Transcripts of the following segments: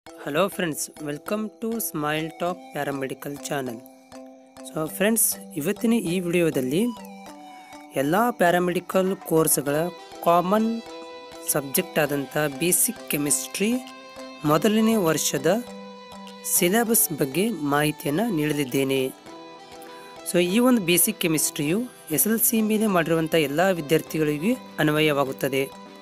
hello friends welcome to Smile Talk paramedical channel so friends ಇವತ್ತಿನ ಈ ವಿಡಿಯೋದಲ್ಲಿ ಎಲ್ಲ ಪ್ಯಾರಾಮೆಡಿಕಲ್ ಕೋರ್ಸ್ಗಳ ಕಾಮನ್ ಸಬ್ಜೆಕ್ಟ್ ಆದಂಥ ಬೇಸಿಕ್ ಕೆಮಿಸ್ಟ್ರಿ ಮೊದಲನೇ ವರ್ಷದ ಸಿಲೆಬಸ್ ಬಗ್ಗೆ ಮಾಹಿತಿಯನ್ನು ನೀಡಲಿದ್ದೇನೆ ಸೊ ಈ ಒಂದು ಬೇಸಿಕ್ ಕೆಮಿಸ್ಟ್ರಿಯು ಎಸ್ ಎಲ್ ಸಿ ಮೇಲೆ ಮಾಡಿರುವಂಥ ಎಲ್ಲ ವಿದ್ಯಾರ್ಥಿಗಳಿಗೂ ಅನ್ವಯವಾಗುತ್ತದೆ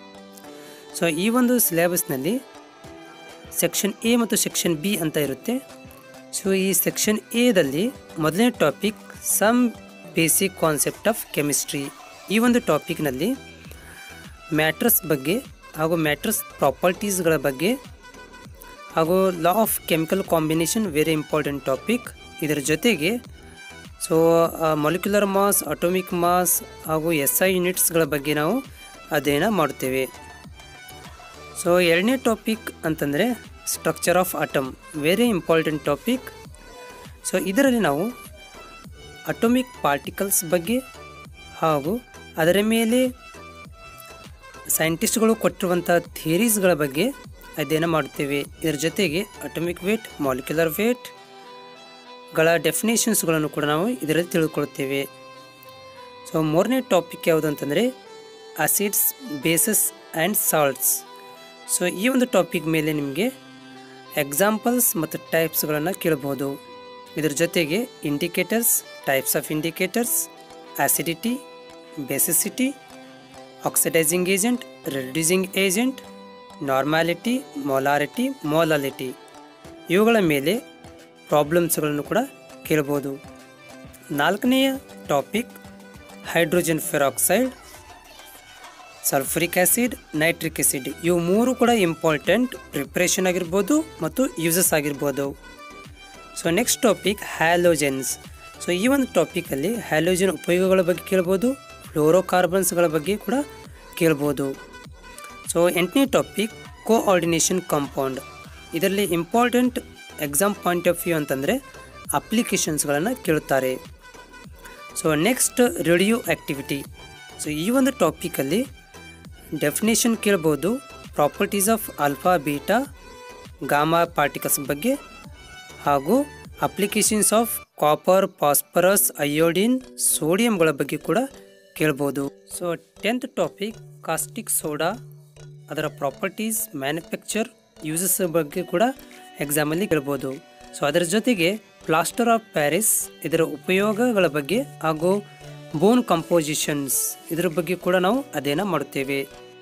ಸೊ ಈ ಒಂದು ಸಿಲೆಬಸ್ನಲ್ಲಿ ಸೆಕ್ಷನ್ ಎ ಮತ್ತು ಸೆಕ್ಷನ್ ಬಿ ಅಂತ ಇರುತ್ತೆ ಸೊ ಈ ಸೆಕ್ಷನ್ ಎದಲ್ಲಿ ಮೊದಲನೇ topic some basic concept of chemistry ಈ ಒಂದು ಟಾಪಿಕ್ನಲ್ಲಿ ಮ್ಯಾಟ್ರಸ್ ಬಗ್ಗೆ ಹಾಗೂ ಮ್ಯಾಟ್ರಸ್ ಪ್ರಾಪರ್ಟೀಸ್ಗಳ ಬಗ್ಗೆ ಹಾಗೂ law of chemical combination very important topic ಇದರ ಜೊತೆಗೆ so molecular mass atomic mass ಹಾಗೂ ಎಸ್ ಐ ಯೂನಿಟ್ಸ್ಗಳ ಬಗ್ಗೆ ನಾವು ಅಧ್ಯಯನ ಮಾಡುತ್ತೇವೆ ಸೊ ಎರಡನೇ ಟಾಪಿಕ್ ಅಂತಂದರೆ structure of atom very important topic so ಇದರಲ್ಲಿ ನಾವು ಅಟೋಮಿಕ್ ಪಾರ್ಟಿಕಲ್ಸ್ ಬಗ್ಗೆ ಹಾಗೂ ಅದರ ಮೇಲೆ ಸೈಂಟಿಸ್ಟ್ಗಳು ಕೊಟ್ಟಿರುವಂಥ ಥಿಯರೀಸ್ಗಳ ಬಗ್ಗೆ ಅಧ್ಯಯನ ಮಾಡುತ್ತೇವೆ ಇದರ ಜೊತೆಗೆ ಅಟೋಮಿಕ್ ವೇಟ್ ಮಾಲಿಕ್ಯುಲರ್ ವೇಟ್ ಗಳ ಡೆಫಿನೇಷನ್ಸ್ಗಳನ್ನು ಕೂಡ ನಾವು ಇದರಲ್ಲಿ ತಿಳ್ಕೊಳ್ತೇವೆ ಸೊ ಮೂರನೇ ಟಾಪಿಕ್ ಯಾವುದು ಅಂತಂದರೆ acids bases and salts so ಈ ಒಂದು ಟಾಪಿಕ್ ಮೇಲೆ ನಿಮಗೆ ಎಕ್ಸಾಂಪಲ್ಸ್ ಮತ್ತು ಟೈಪ್ಸ್ಗಳನ್ನು ಕೇಳಬಹುದು ಇದರ ಜೊತೆಗೆ indicators types of indicators acidity basicity oxidising agent reducing agent normality molarity molality ಇವುಗಳ ಮೇಲೆ ಪ್ರಾಬ್ಲಮ್ಸ್ಗಳನ್ನು ಕೂಡ ಕೇಳಬಹುದು ನಾಲ್ಕನೆಯ topic hydrogen peroxide sulphuric acid nitric acid ಇವು ಮೂರು ಕೂಡ ಇಂಪಾರ್ಟೆಂಟ್ ಪ್ರಿಪ್ರೇಷನ್ ಆಗಿರ್ಬೋದು ಮತ್ತು ಯೂಸಸ್ ಆಗಿರ್ಬೋದು so next topic halogens so ಈ ಒಂದು ಟಾಪಿಕಲ್ಲಿ ಹ್ಯಾಲೋಜನ್ ಉಪಯೋಗಗಳ ಬಗ್ಗೆ ಕೇಳ್ಬೋದು ಫ್ಲೋರೋಕಾರ್ಬನ್ಸ್ಗಳ ಬಗ್ಗೆ ಕೂಡ ಕೇಳ್ಬೋದು ಸೊ ಎಂಟನೇ ಟಾಪಿಕ್ ಕೋಆರ್ಡಿನೇಷನ್ ಕಾಂಪೌಂಡ್ ಇದರಲ್ಲಿ important exam point of view ಅಂತಂದರೆ ಅಪ್ಲಿಕೇಶನ್ಸ್ಗಳನ್ನು ಕೇಳುತ್ತಾರೆ so next radioactivity so ಈ ಒಂದು ಟಾಪಿಕಲ್ಲಿ ಡೆಫಿನೇಷನ್ ಕೇಳ್ಬೋದು properties of alpha beta gamma particles ಬಗ್ಗೆ ಹಾಗೂ applications of copper phosphorus iodine ಸೋಡಿಯಂಗಳ ಬಗ್ಗೆ ಕೂಡ ಕೇಳ್ಬೋದು so tenth topic caustic soda ಅದರ ಪ್ರಾಪರ್ಟೀಸ್ ಮ್ಯಾನುಫ್ಯಾಕ್ಚರ್ ಯೂಸಸ್ ಬಗ್ಗೆ ಕೂಡ ಎಕ್ಸಾಮಲ್ಲಿ ಕೇಳ್ಬೋದು ಸೊ ಅದರ ಜೊತೆಗೆ ಪ್ಲಾಸ್ಟರ್ ಆಫ್ ಪ್ಯಾರಿಸ್ ಇದರ ಉಪಯೋಗಗಳ ಬಗ್ಗೆ ಹಾಗೂ ಬೋನ್ ಕಂಪೋಸಿಷನ್ಸ್ ಇದರ ಬಗ್ಗೆ ಕೂಡ ನಾವು ಅಧ್ಯಯನ ಮಾಡುತ್ತೇವೆ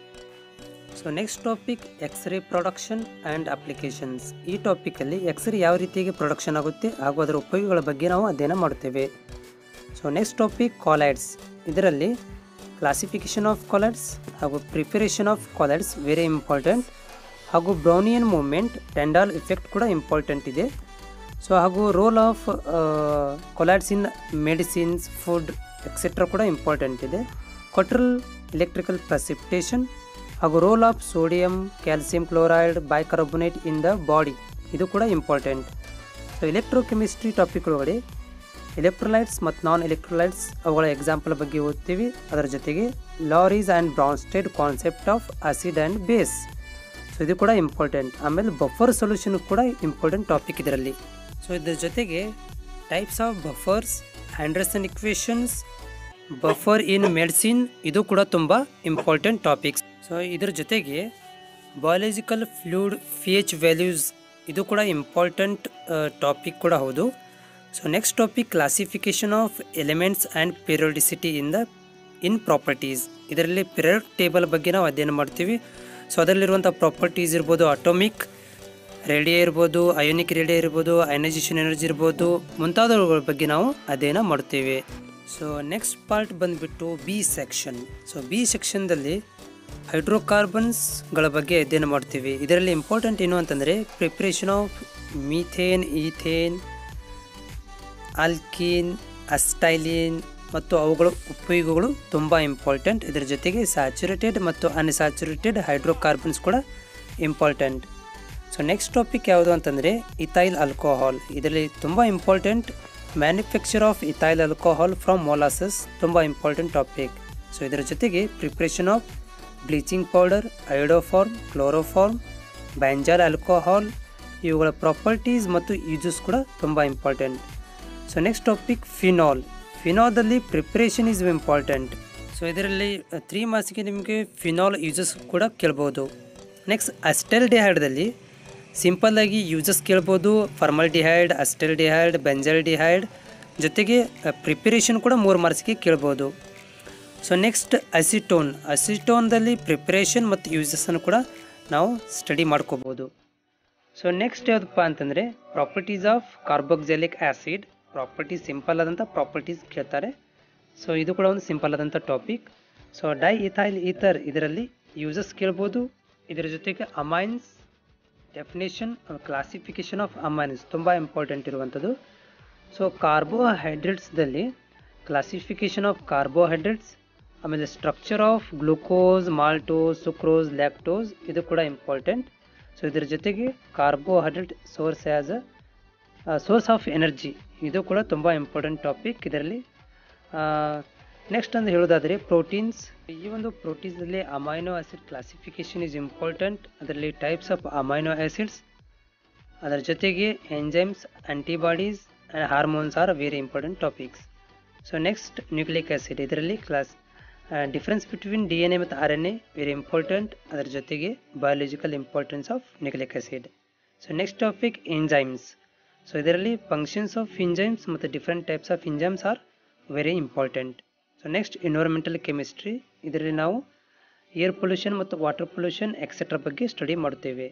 so next topic x ray production and applications ಈ ಟಾಪಿಕಲ್ಲಿ ಎಕ್ಸ್ರೇ ಯಾವ ರೀತಿಯಾಗಿ ಪ್ರೊಡಕ್ಷನ್ ಆಗುತ್ತೆ ಹಾಗೂ ಅದರ ಉಪಯೋಗಗಳ ಬಗ್ಗೆ ನಾವು ಅಧ್ಯಯನ ಮಾಡುತ್ತೇವೆ ಸೊ ನೆಕ್ಸ್ಟ್ ಟಾಪಿಕ್ ಕಾಲೈಡ್ಸ್ ಇದರಲ್ಲಿ ಕ್ಲಾಸಿಫಿಕೇಷನ್ ಆಫ್ ಕಾಲೈಡ್ಸ್ ಹಾಗೂ preparation of colloids very important ಹಾಗೂ ಬ್ರೌನಿಯನ್ ಮೂಮೆಂಟ್ ಟೆಂಡಾಲ್ ಇಫೆಕ್ಟ್ ಕೂಡ ಇಂಪಾರ್ಟೆಂಟ್ ಇದೆ ಸೊ ಹಾಗೂ role of colloids in medicines food etcetera ಕೂಡ ಇಂಪಾರ್ಟೆಂಟ್ ಇದೆ ಕೊಟ್ರಲ್ ಎಲೆಕ್ಟ್ರಿಕಲ್ ಪ್ರೆಸಿಪಿಟೇಷನ್ ಹಾಗೂ role of sodium calcium chloride bicarbonate in the body ಇದು ಕೂಡ important so electrochemistry topic ಒಳಗಡೆ ಎಲೆಕ್ಟ್ರೋಲೈಟ್ಸ್ ಮತ್ತು ನಾನ್ ಎಲೆಕ್ಟ್ರೋಲೈಟ್ಸ್ ಅವುಗಳ ಎಕ್ಸಾಂಪಲ್ ಬಗ್ಗೆ ಓದ್ತೀವಿ ಅದರ ಜೊತೆಗೆ Lowry's and Bronsted concept of acid and base so ಇದು ಕೂಡ ಇಂಪಾರ್ಟೆಂಟ್ ಆಮೇಲೆ ಬಫರ್ ಸೊಲ್ಯೂಷನ್ ಕೂಡ ಇಂಪಾರ್ಟೆಂಟ್ ಟಾಪಿಕ್ ಇದರಲ್ಲಿ ಸೊ ಇದ್ರ ಜೊತೆಗೆ types of buffers Henderson equations buffer in medicine ಇದು ಕೂಡ ತುಂಬ ಇಂಪಾರ್ಟೆಂಟ್ ಟಾಪಿಕ್ಸ್ ಸೊ ಇದ್ರ ಜೊತೆಗೆ biological fluid P H values ಇದು ಕೂಡ ಇಂಪಾರ್ಟೆಂಟ್ ಟಾಪಿಕ್ ಕೂಡ ಹೌದು so next topic classification of elements and periodicity in the in properties ಇದರಲ್ಲಿ ಪಿರಿಯಡ್ ಟೇಬಲ್ ಬಗ್ಗೆ ನಾವು ಅಧ್ಯಯನ ಮಾಡ್ತೀವಿ ಸೊ ಅದರಲ್ಲಿರುವಂಥ ಪ್ರಾಪರ್ಟೀಸ್ ಇರ್ಬೋದು ಅಟೋಮಿಕ್ ರೇಡಿಯೋ ಇರ್ಬೋದು ಅಯೋನಿಕ್ ರೇಡಿಯೋ ಇರ್ಬೋದು ಅಯನೈಸೇಷನ್ ಎನರ್ಜಿ ಇರ್ಬೋದು ಮುಂತಾದವುಗಳ ಬಗ್ಗೆ ನಾವು ಅಧ್ಯಯನ ಮಾಡುತ್ತೇವೆ ಸೊ ನೆಕ್ಸ್ಟ್ ಪಾರ್ಟ್ ಬಂದುಬಿಟ್ಟು ಬಿ ಸೆಕ್ಷನ್ ಸೊ ಬಿ ಸೆಕ್ಷನ್ದಲ್ಲಿ ಹೈಡ್ರೋಕಾರ್ಬನ್ಸ್ಗಳ ಬಗ್ಗೆ ಅಧ್ಯಯನ ಮಾಡ್ತೀವಿ ಇದರಲ್ಲಿ ಇಂಪಾರ್ಟೆಂಟ್ ಏನು ಅಂತಂದರೆ preparation of methane ethane alkyne acetylene ಮತ್ತು ಅವುಗಳ ಉಪಯೋಗಗಳು ತುಂಬ ಇಂಪಾರ್ಟೆಂಟ್ ಇದರ ಜೊತೆಗೆ ಸ್ಯಾಚುರೇಟೆಡ್ ಮತ್ತು ಅನ್ಸ್ಯಾಚುರೇಟೆಡ್ ಹೈಡ್ರೋಕಾರ್ಬನ್ಸ್ ಕೂಡ ಇಂಪಾರ್ಟೆಂಟ್ ಸೊ ನೆಕ್ಸ್ಟ್ ಟಾಪಿಕ್ ಯಾವುದು ಅಂತಂದರೆ ಇಥೈಲ್ ಆಲ್ಕೋಹಾಲ್ ಇದರಲ್ಲಿ ತುಂಬ important manufacture of ethyl alcohol from molasses ತುಂಬ ಇಂಪಾರ್ಟೆಂಟ್ ಟಾಪಿಕ್ ಸೊ ಇದರ ಜೊತೆಗೆ preparation of bleaching powder iodoform chloroform ಬ್ಯಾಂಜಾಲ್ alcohol ಇವುಗಳ ಪ್ರಾಪರ್ಟೀಸ್ ಮತ್ತು ಯೂಸಸ್ ಕೂಡ ತುಂಬ important so next topic phenol ಫಿನಾಲ್ದಲ್ಲಿ ಪ್ರಿಪ್ರೇಷನ್ ಈಸ್ ಇಂಪಾರ್ಟೆಂಟ್ ಸೊ ಇದರಲ್ಲಿ ತ್ರೀ ಮಾರ್ಕ್ಸಿಗೆ ನಿಮಗೆ ಫಿನಾಲ್ ಯೂಸಸ್ ಕೂಡ ಕೇಳ್ಬೋದು ನೆಕ್ಸ್ಟ್ ಅಸ್ಟೆಲ್ ಡಿಹೈಡ್ದಲ್ಲಿ ಸಿಂಪಲ್ಲಾಗಿ ಯೂಸಸ್ ಕೇಳ್ಬೋದು ಫಾರ್ಮಲ್ ಡಿಹೈಡ್ ಅಸ್ಟೆಲ್ ಡಿಹೈಡ್ ಬೆಂಜಲ್ ಡಿಹೈಡ್ ಜೊತೆಗೆ ಪ್ರಿಪರೇಷನ್ ಕೂಡ ಮೂರು ಮಾರ್ಕ್ಸ್ಗೆ ಕೇಳ್ಬೋದು ಸೊ ನೆಕ್ಸ್ಟ್ ಅಸಿಟೋನ್ ಅಸಿಟೋನ್ದಲ್ಲಿ ಪ್ರಿಪ್ರೇಷನ್ ಮತ್ತು ಯೂಸಸ್ಸನ್ನು ಕೂಡ ನಾವು ಸ್ಟಡಿ ಮಾಡ್ಕೋಬೋದು ಸೊ ನೆಕ್ಸ್ಟ್ ಯಾವುದಪ್ಪ ಅಂತಂದರೆ properties of carboxylic acid properties simple ಆದಂಥ ಪ್ರಾಪರ್ಟೀಸ್ ಕೇಳ್ತಾರೆ ಸೊ ಇದು ಕೂಡ ಒಂದು ಸಿಂಪಲ್ ಆದಂಥ topic so diethyl ether ಇದರಲ್ಲಿ ಯೂಸಸ್ ಕೇಳ್ಬೋದು ಇದರ ಜೊತೆಗೆ amines definition classification of amines ತುಂಬ ಇಂಪಾರ್ಟೆಂಟ್ ಇರುವಂಥದ್ದು ಸೊ ಕಾರ್ಬೋಹೈಡ್ರೇಟ್ಸ್ದಲ್ಲಿ ಕ್ಲಾಸಿಫಿಕೇಷನ್ ಆಫ್ ಕಾರ್ಬೋಹೈಡ್ರೇಟ್ಸ್ ಆಮೇಲೆ structure of glucose maltose sucrose lactose ಇದು ಕೂಡ ಇಂಪಾರ್ಟೆಂಟ್ ಸೊ ಇದರ ಜೊತೆಗೆ carbohydrate source as a source of energy ಇದು ಕೂಡ ತುಂಬ ಇಂಪಾರ್ಟೆಂಟ್ ಟಾಪಿಕ್ ಇದರಲ್ಲಿ ನೆಕ್ಸ್ಟ್ ಅಂತ ಹೇಳೋದಾದರೆ ಪ್ರೋಟೀನ್ಸ್ ಈ ಒಂದು ಪ್ರೋಟೀನ್ಸಲ್ಲಿ amino acid classification is important ಅದರಲ್ಲಿ ಟೈಪ್ಸ್ ಆಫ್ ಅಮೈನೋ ಆಸಿಡ್ಸ್ ಅದರ ಜೊತೆಗೆ enzymes antibodies and hormones are very important topics so next nucleic acid ಇದರಲ್ಲಿ class difference between D N A ಮತ್ತು R N A very important ಅದರ ಜೊತೆಗೆ biological importance of nucleic acid so next topic enzymes so ಇದರಲ್ಲಿ functions of enzymes ಮತ್ತು different types of enzymes are very important so next environmental chemistry ಇದರಲ್ಲಿ ನಾವು air pollution ಮತ್ತು water pollution etcetera ಬಗ್ಗೆ study ಮಾಡುತ್ತೇವೆ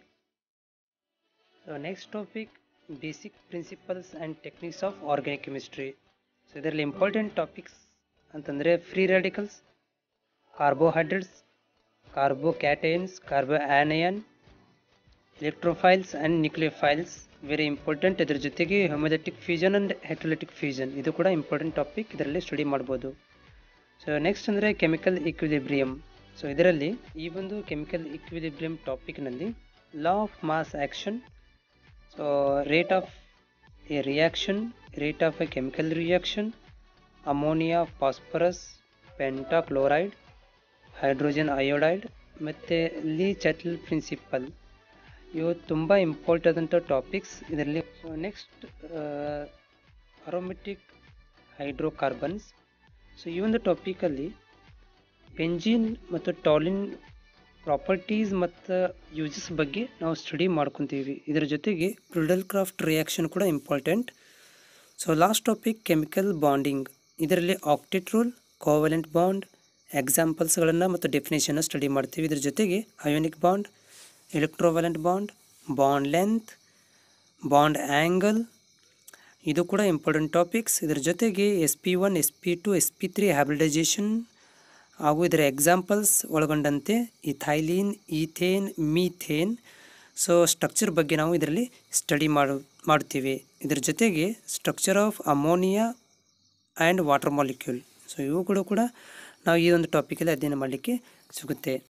so next topic basic principles and techniques of organic chemistry so ಇದರಲ್ಲಿ important topics ಅಂತಂದರೆ free radicals carbohydrates carbocations carbanion electrophiles and nucleophiles very important ಇದರ ಜೊತೆಗೆ homolytic fusion and heterolytic fusion ಇದು ಕೂಡ important topic ಇದರಲ್ಲಿ study ಮಾಡ್ಬೋದು so next ಅಂದರೆ chemical equilibrium so ಇದರಲ್ಲಿ ಈ ಒಂದು ಕೆಮಿಕಲ್ ಈಕ್ವಿಲಿಬ್ರಿಯಮ್ ಟಾಪಿಕ್ನಲ್ಲಿ law of mass action so rate of A reaction rate of a chemical reaction ammonia phosphorus pentachloride hydrogen iodide ಮತ್ತು ಲೀ ಚಟ್ಲ್ ಪ್ರಿನ್ಸಿಪಲ್ ಇವು ತುಂಬ ಇಂಪಾರ್ಟೆಂಟ್ ಆದಂಥ ಟಾಪಿಕ್ಸ್ ಇದರಲ್ಲಿ so next aromatic hydrocarbons so ಈ ಒಂದು ಟಾಪಿಕಲ್ಲಿ ಬೆಂಜಿನ್ ಮತ್ತು ಟಾಲಿನ್ ಪ್ರಾಪರ್ಟೀಸ್ ಮತ್ತು ಯೂಸಸ್ ಬಗ್ಗೆ ನಾವು ಸ್ಟಡಿ ಮಾಡ್ಕೊತೀವಿ ಇದರ ಜೊತೆಗೆ ಪ್ರಿಡಲ್ ಕ್ರಾಫ್ಟ್ ರಿಯಾಕ್ಷನ್ ಕೂಡ important so last topic chemical bonding ಇದರಲ್ಲಿ ಆಕ್ಟೆಟ್ ರೂಲ್ ಕೋವಲೆಂಟ್ ಬಾಂಡ್ ಎಕ್ಸಾಂಪಲ್ಸ್ಗಳನ್ನು ಮತ್ತು ಡೆಫಿನೇಷನ್ನ ಸ್ಟಡಿ ಮಾಡ್ತೀವಿ ಇದ್ರ ಜೊತೆಗೆ ionic bond electrovalent bond bond length bond angle ಇದು ಕೂಡ ಇಂಪಾರ್ಟೆಂಟ್ ಟಾಪಿಕ್ಸ್ ಇದರ ಜೊತೆಗೆ s p one s p two s p three ಹ್ಯಾಬ್ರಿಡೈಜೇಷನ್ ಹಾಗೂ ಇದರ ಎಕ್ಸಾಂಪಲ್ಸ್ ಒಳಗೊಂಡಂತೆ ethylene ethane methane so structure ಬಗ್ಗೆ ನಾವು ಇದರಲ್ಲಿ ಸ್ಟಡಿ ಮಾಡು ಮಾಡ್ತೀವಿ ಇದರ ಜೊತೆಗೆ structure of ammonia and water molecule so ಇವುಗಳು ಕೂಡ ನಾವು ಈ ಒಂದು ಟಾಪಿಕಲ್ಲಿ ಅಧ್ಯಯನ ಮಾಡಲಿಕ್ಕೆ ಸಿಗುತ್ತೆ